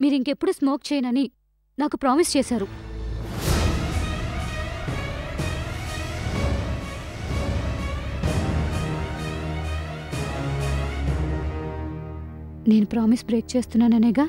మీరింకెప్పుడు smoke చేయనని నాకు promise చేశారు నేను ప్రామిస్ బ్రేక్ చేస్తున్నాననేగా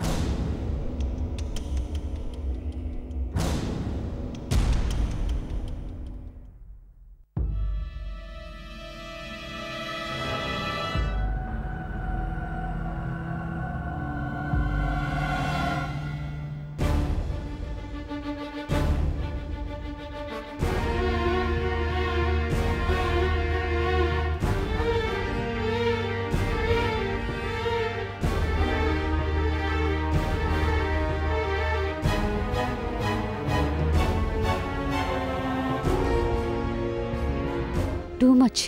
టూ మచ్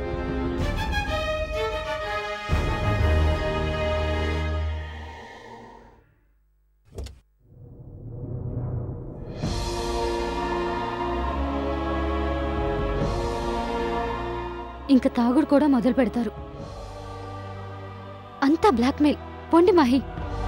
ఇంక తాగుడు కూడా మొదలు పెడతారు అంతా బ్లాక్మెయిల్ పొండి మాహి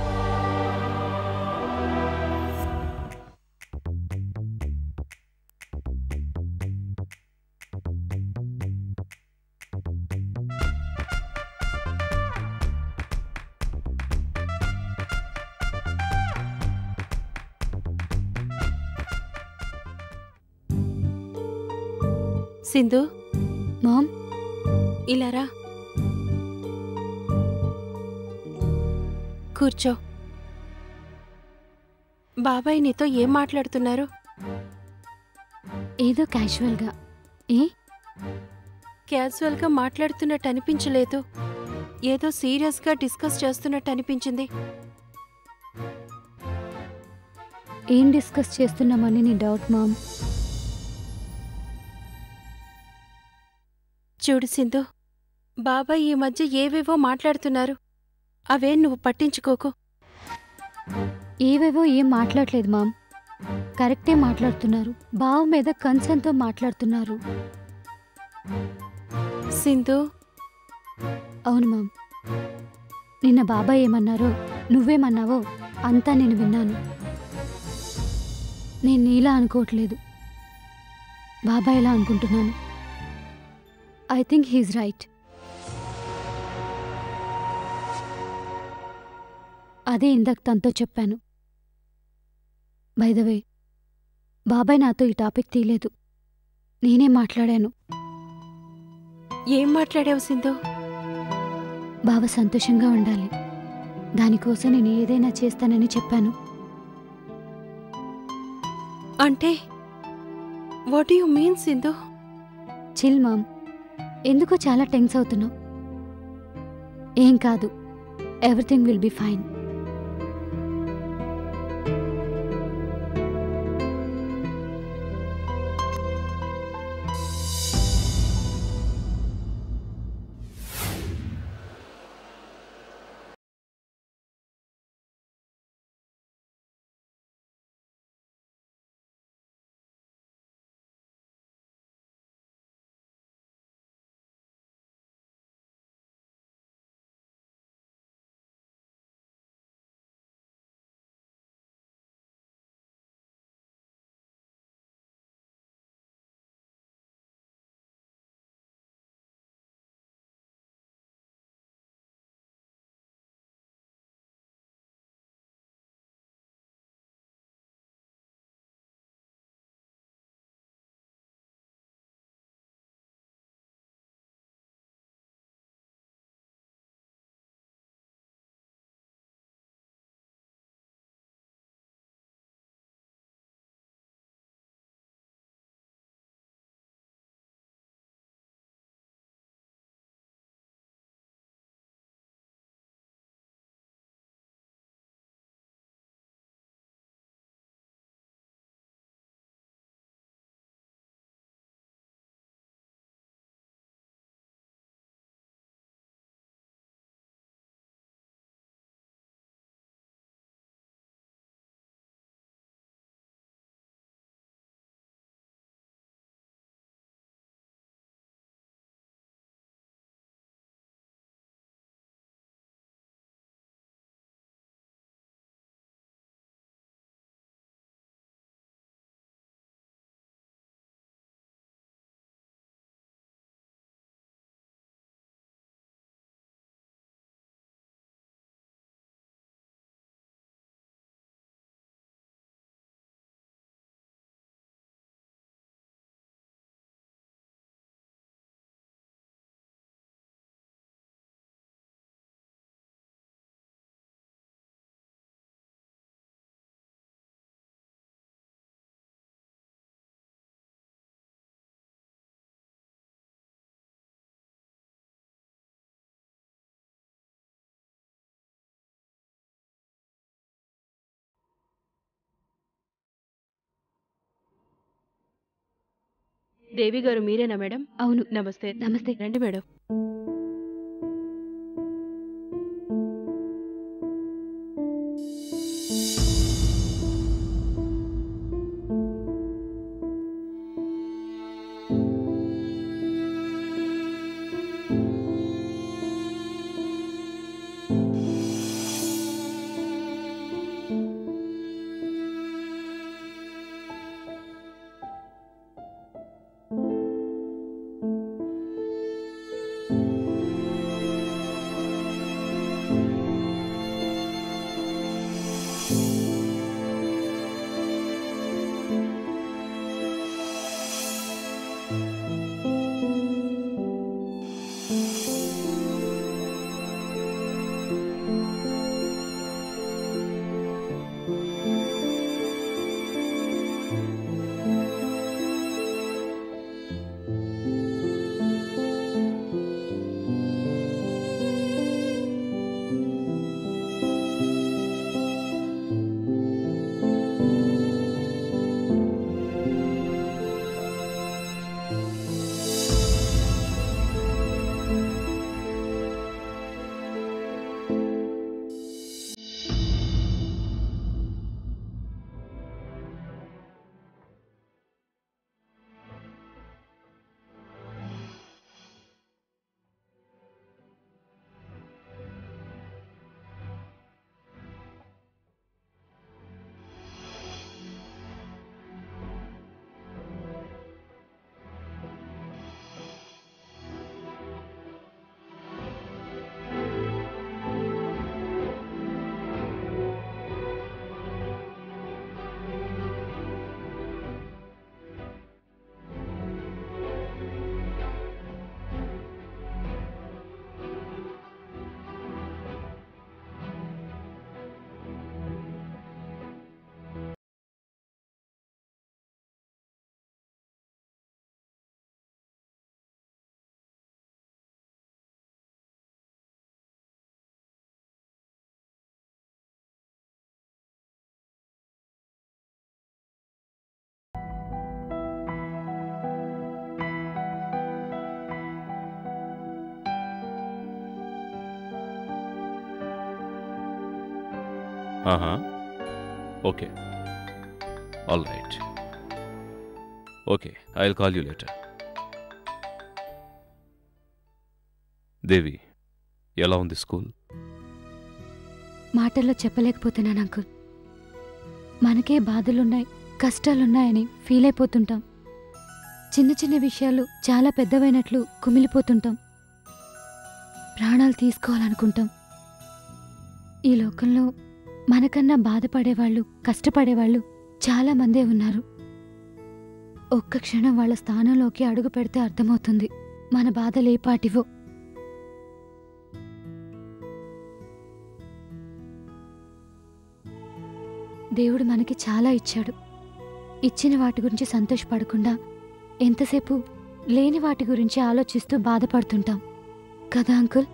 సింధు మామ్ ఇలా రా కూర్చో బాబాయ్ నీతో ఏం మాట్లాడుతున్నారు ఏదో క్యాజువల్గా ఏ క్యాజువల్గా మాట్లాడుతున్నట్టు అనిపించలేదు ఏదో సీరియస్గా డిస్కస్ చేస్తున్నట్టు అనిపించింది ఏం డిస్కస్ చేస్తున్నామని నీ డౌట్ మామ్ చూడు సింధు బాబాయ్ ఈ మధ్య ఏవేవో మాట్లాడుతున్నారు అవేం నువ్వు పట్టించుకోకు ఏవేవో ఏం మాట్లాడలేదు మామ్ కరెక్టే మాట్లాడుతున్నారు బావ మీద కన్సర్న్తో మాట్లాడుతున్నారు సింధు అవును మామ్ నిన్న బాబాయ్ ఏమన్నారో నువ్వేమన్నావో అంతా నేను విన్నాను నేను నీలా అనుకోవట్లేదు బాబాయ్ ఎలా అనుకుంటున్నాను ఐ థింక్ హీజ్ రైట్ అదే ఇందాక తనతో చెప్పాను వే బాబాయ్ నాతో ఈ టాపిక్ తీయలేదు నేనే మాట్లాడాను ఏం మాట్లాడావు సింధు బావ సంతోషంగా ఉండాలి దానికోసం నేను ఏదైనా చేస్తానని చెప్పాను అంటే what you mean Sindhu chill mom ఎందుకో చాలా టెన్స్ అవుతున్నావు ఏం కాదు everything will be fine Devi గారు మీరేనా మేడం అవును నమస్తే నమస్తే రండి మేడం ఆహా okay all right okay I will call you later Devi ఎలా ఉంది స్కూల్ మాటల్లో చెప్పలేకపోతున్నాను అంకుల్ మనకే బాధలున్నాయి కష్టాలున్నాయని ఫీల్ అయిపోతుంటాం చిన్న చిన్న విషయాలు చాలా పెద్దవైనట్లు కుమిలిపోతుంటాం ప్రాణాలు తీసుకోవాలనుకుంటాం ఈ లోకంలో మనకన్నా బాధపడేవాళ్ళు కష్టపడేవాళ్ళు చాలా మందే ఉన్నారు ఒక్క క్షణం వాళ్ళ స్థానంలోకి అడుగు పెడితే అర్థమవుతుంది మన బాధలేపాటివో దేవుడు మనకి చాలా ఇచ్చాడు ఇచ్చిన వాటి గురించి సంతోషపడకుండా ఎంతసేపు లేని వాటి గురించి ఆలోచిస్తూ బాధపడుతుంటాం కదా అంకుల్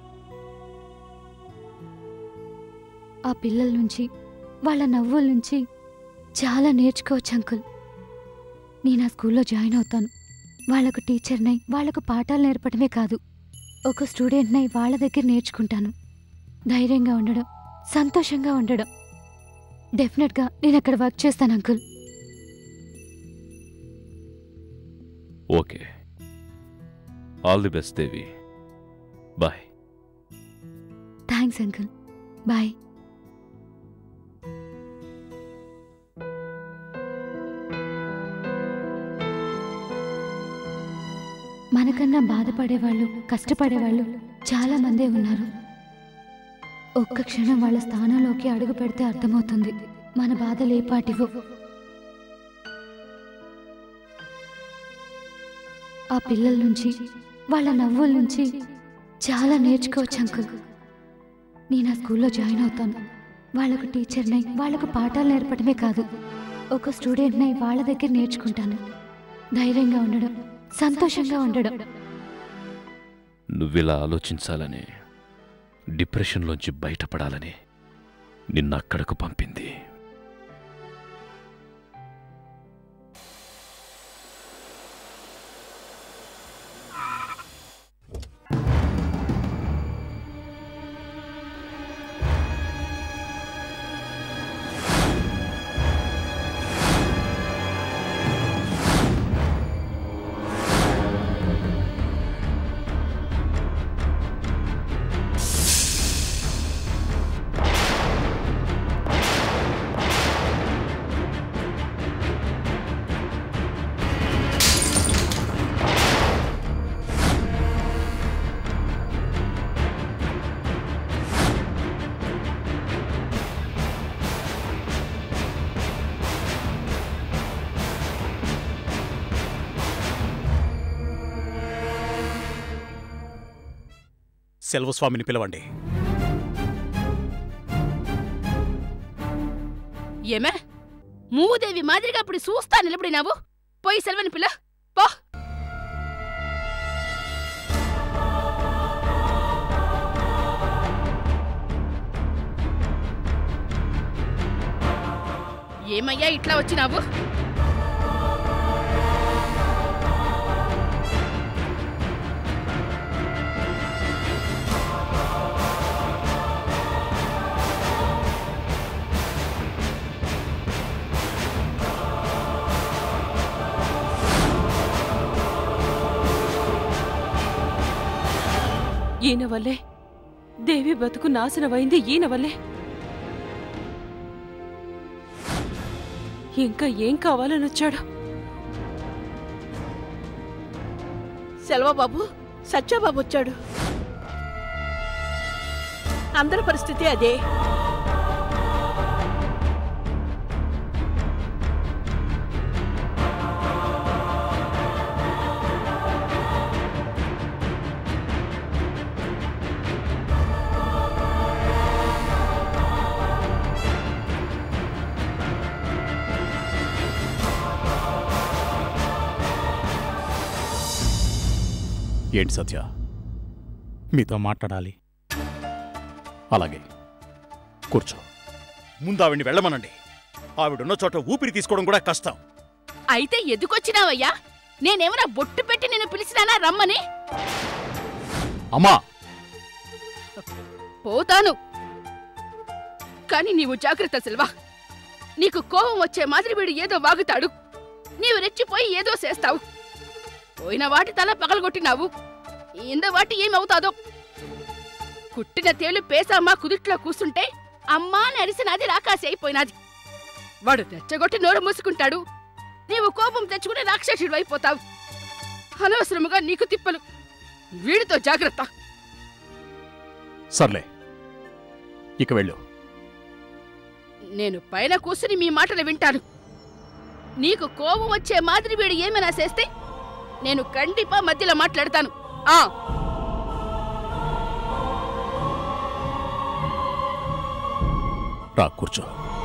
ఆ పిల్లల నుంచి వాళ్ళ నవ్వుల నుంచి చాలా నేర్చుకోవచ్చు అంకుల్ నేను ఆ స్కూల్లో జాయిన్ అవుతాను వాళ్ళకు టీచర్నై వాళ్ళకు పాఠాలు నేర్పడమే కాదు ఒక స్టూడెంట్నై వాళ్ళ దగ్గర నేర్చుకుంటాను ధైర్యంగా ఉండడం సంతోషంగా ఉండడం డెఫినెట్గా నేను అక్కడ వర్క్ చేస్తాను uncle okay all the best Devi bye thanks uncle bye మనకన్నా బాధపడేవాళ్ళు కష్టపడేవాళ్ళు చాలా మందే ఉన్నారు ఒక్క క్షణం వాళ్ళ స్థానంలోకి అడుగు పెడితే అర్థమవుతుంది మన బాధలు ఏ పాటివో ఆ పిల్లల నుంచి వాళ్ళ నవ్వుల నుంచి చాలా నేర్చుకోవచ్చు అంకుల్ నేను ఆ స్కూల్లో జాయిన్ అవుతాను వాళ్ళకు టీచర్నై వాళ్ళకు పాఠాలు నేర్పడమే కాదు ఒక స్టూడెంట్నై వాళ్ళ దగ్గర నేర్చుకుంటాను ధైర్యంగా ఉండడం సంతోషంగా ఉండడం నువ్విలా ఆలోచించాలని డిప్రెషన్లోంచి బయటపడాలని నిన్న అక్కడకు పంపింది సెల్వస్వామిని పిలవండి ఏమే మూదేవి మాదిరిగా అప్పుడు చూస్తా నిలబడినావు పోయి సెలవని పిల్ల పో ఏమయ్యా ఇట్లా వచ్చినావు ఈయన వల్లే దేవి బతుకు నాశనమైంది ఈయన వల్లే ఇంకా ఏం కావాలని వచ్చాడు సెల్వబాబు సత్యబాబు వచ్చాడు అందరి పరిస్థితి అదే ఏంటి సత్య మీతో మాట్లాడాలి అలాగే కూర్చో ముందు ఆవిడ్ని వెళ్ళమనండి ఆవిడున్న చోట ఊపిరి తీసుకోవడం కూడా కష్టం అయితే ఎదుకొచ్చినావయ్యా నేనేమన్నా బొట్టు పెట్టి నిన్ను పిలిచినానా రమ్మని అమ్మా పోతాను కాని నీవు జాగ్రత్త సెల్వా నీకు కోపం వచ్చే మాదిరి వీడు ఏదో వాగుతాడు నీవు రెచ్చిపోయి ఏదో చేస్తావు పోయిన వాటి తల పగలగొట్టినావు ఇంద వాటి ఏమవుతాదో కుట్టిన తేలు పేసమ్మ కుదిట్లో కూసుంటే అమ్మా అని అరిసినది రాకాసి అయిపోయినది వాడు రెచ్చగొట్టి నోరు మూసుకుంటాడు నీవు కోపం తెచ్చుకుని రాక్షసుడు అయిపోతావు అనవసరముగా నీకు తిప్పలు వీడితో జాగ్రత్త సర్లే ఇక వెళ్ళు నేను పైన కూర్చుని మీ మాటలు వింటాను నీకు కోపం వచ్చే మాదిరి వీడు ఏమైనా చేస్తే నేను కండిపా మధ్యలో మాట్లాడతాను ఆ రా కూర్చో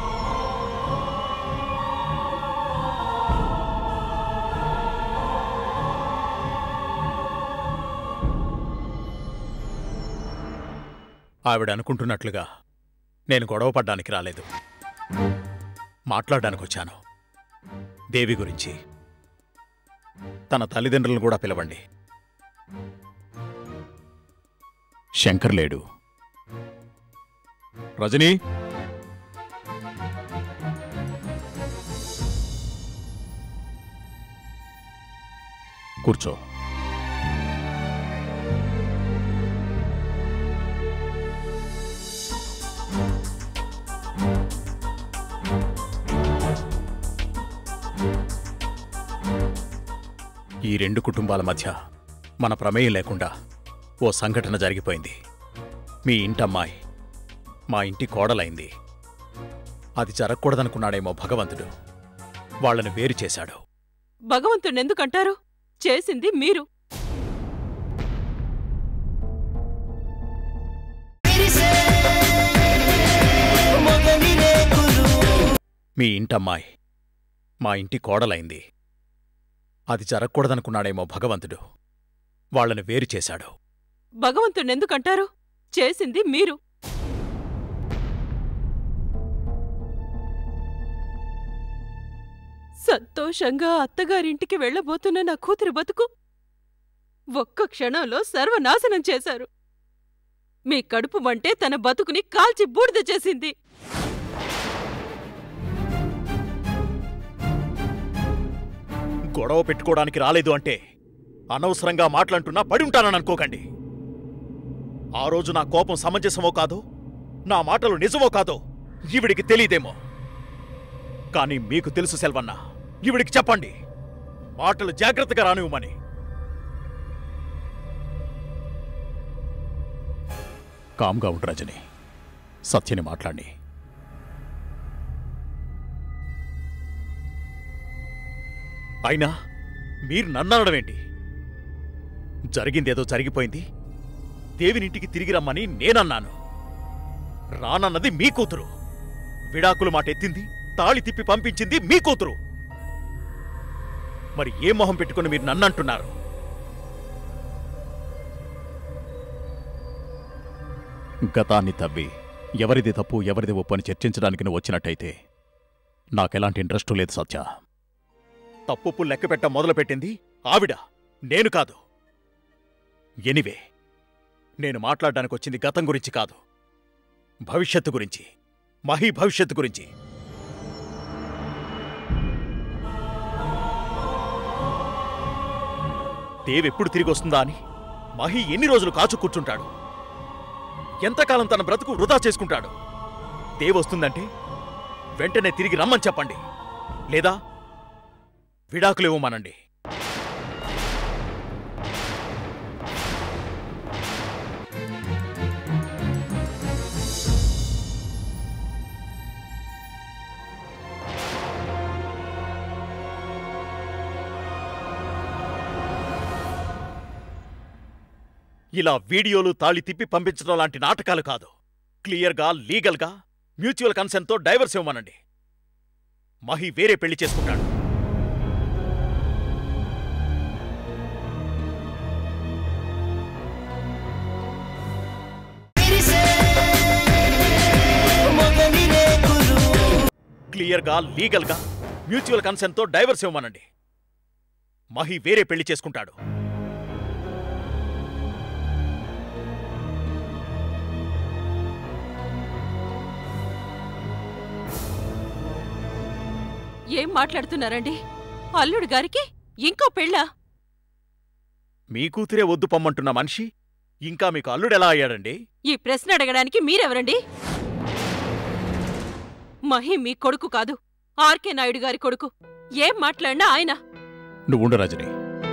ఆవిడ అనుకుంటున్నట్లుగా నేను గొడవ పడ్డానికి రాలేదు మాట్లాడడానికి వచ్చాను దేవి గురించి తన తల్లిదండ్రులను కూడా పిలవండి శంకర్ లేడు రజనీ కూర్చో ఈ రెండు కుటుంబాల మధ్య మన ప్రమేయం లేకుండా ఓ సంఘటన జరిగిపోయింది మీ ఇంటమ్మాయి మా ఇంటి కోడలైంది అది జరగకూడదనుకున్నాడేమో భగవంతుడు వాళ్ళని వేరు చేశాడు భగవంతుణ్ణి ఎందుకంటారు చేసింది మీరు మీ ఇంటమ్మాయి మా ఇంటి కోడలైంది అది జరగకూడదనుకున్నాడేమో భగవంతుడు వాళ్ళని వేరు చేశాడు భగవంతుణ్ణి ఎందుకంటారు చేసింది మీరు సంతోషంగా అత్తగారింటికి వెళ్ళబోతున్న నా కూతురి బతుకు ఒక్క క్షణంలో సర్వనాశనం చేశారు మీ కడుపు మంటే తన బతుకుని కాల్చి బూడిద చేసింది గొడవ పెట్టుకోవడానికి రాలేదు అంటే అనవసరంగా మాట్లాంటున్నా పడి ఉంటానని అనుకోకండి ఆ రోజు నా కోపం సమంజసమో కాదో నా మాటలు నిజమో కాదో ఈవిడికి తెలియదేమో కానీ మీకు తెలుసు సెల్వన్న ఈవిడికి చెప్పండి మాటలు జాగ్రత్తగా రానివ్వమని కామ్గా ఉండు రజని సత్యని మాట్లాడి అయినా మీరు నన్ననడం ఏంటి జరిగిందేదో జరిగిపోయింది దేవినింటికి తిరిగి రమ్మని నేనన్నాను రానన్నది మీ కూతురు విడాకులు మాట ఎత్తింది తాళి తిప్పి పంపించింది మీ కూతురు మరి ఏ మొహం పెట్టుకుని మీరు నన్నంటున్నారు గతాన్ని తవ్వి ఎవరిది తప్పు ఎవరిది ఒప్పు అని చర్చించడానికి నువ్వు వచ్చినట్టయితే నాకెలాంటి ఇంట్రెస్టు లేదు సత్య తప్పుపు లెక్క పెట్ట మొదలుపెట్టింది ఆవిడ నేను కాదు ఎనివే నేను మాట్లాడడానికి వచ్చింది గతం గురించి కాదు భవిష్యత్తు గురించి మహీ భవిష్యత్తు గురించి దేవెప్పుడు తిరిగి వస్తుందా అని మహి ఎన్ని రోజులు కాచు కూర్చుంటాడు ఎంతకాలం తన బ్రతుకు వృధా చేసుకుంటాడు దేవ్ వస్తుందంటే వెంటనే తిరిగి రమ్మని చెప్పండి లేదా విడాకులు ఇవ్వమనండి ఇలా వీడియోలు తాళి తిప్పి పంపించడం లాంటి నాటకాలు కాదు క్లియర్గా లీగల్గా మ్యూచువల్ కన్సెంట్తో డైవర్స్ ఇవ్వమనండి మహి వేరే పెళ్లి చేసుకుంటాడు క్లియర్గా లీగల్గా మ్యూచువల్ కన్సెంట్తో డైవర్స్ ఇవ్వమనండి మహి వేరే పెళ్లి చేసుకుంటాడు ఏం మాట్లాడుతున్నారండి అల్లుడు గారికి ఇంకో పెళ్ళా మీ కూతురే వద్దు పొమ్మంటున్న మనిషి ఇంకా మీకు అల్లుడెలా అయ్యాడండి ఈ ప్రశ్న అడగడానికి మీరెవరండి మహి మీ కొడుకు కాదు ఆర్కే నాయుడు గారి కొడుకు ఏం మాట్లాడినా ఆయన నువ్వుండు రజని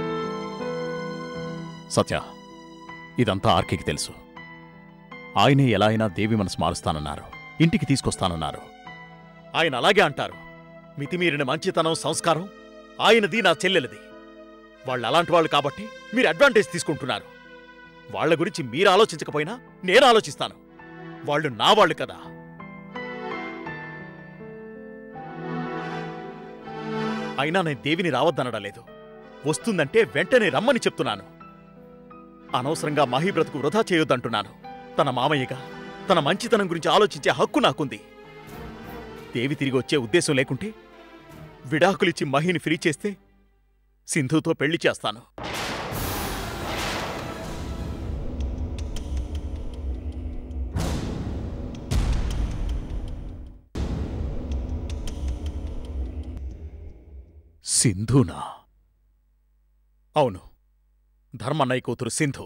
సత్య ఇదంతా ఆర్కేకి తెలుసు ఆయనే ఎలా అయినా దేవి మనసు మారుస్తానన్నారు ఇంటికి తీసుకొస్తానన్నారు ఆయన అలాగే అంటారు మితిమీరిన మంచితనం సంస్కారం ఆయనది నా చెల్లెలది వాళ్ళు అలాంటి వాళ్ళు కాబట్టి మీరు అడ్వాంటేజ్ తీసుకుంటున్నారు వాళ్ళ గురించి మీరు ఆలోచించకపోయినా నేను ఆలోచిస్తాను వాళ్ళు నా వాళ్ళు కదా అయినా నేను దేవిని రావద్దనడం లేదు వస్తుందంటే వెంటనే రమ్మని చెప్తున్నాను అనవసరంగా మహీ బ్రతుకు వృధా చేయొద్దంటున్నాను తన మామయ్యగా తన మంచితనం గురించి ఆలోచించే హక్కు నాకుంది దేవి తిరిగి వచ్చే ఉద్దేశం లేకుంటే విడాకులిచ్చి మహిని ఫ్రీ చేస్తే సింధుతో పెళ్లి చేస్తాను సింధునా అవును ధర్మన్నయ్య కూతురు సింధు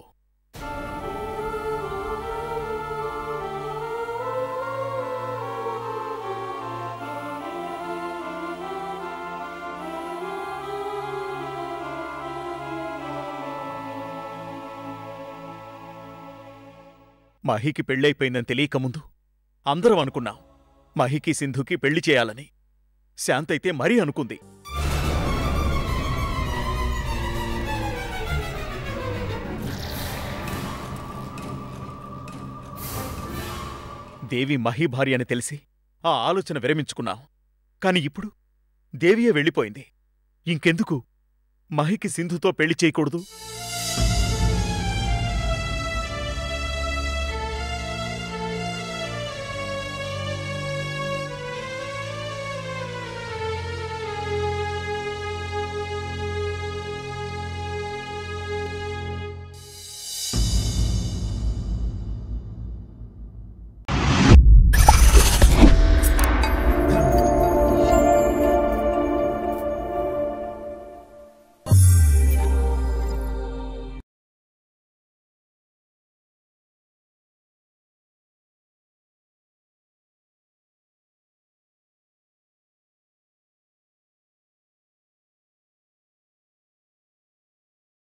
మహికి పెళ్ళైపోయిందని తెలియకముందు అందరం అనుకున్నాం మహికి సింధుకి పెళ్లి చేయాలని శాంతైతే మరీ అనుకుంది దేవి మహి భార్య అని తెలిసి ఆ ఆలోచన విరమించుకున్నాం కాని ఇప్పుడు దేవియే వెళ్ళిపోయింది ఇంకెందుకు మహికి సింధుతో పెళ్లి చేయకూడదు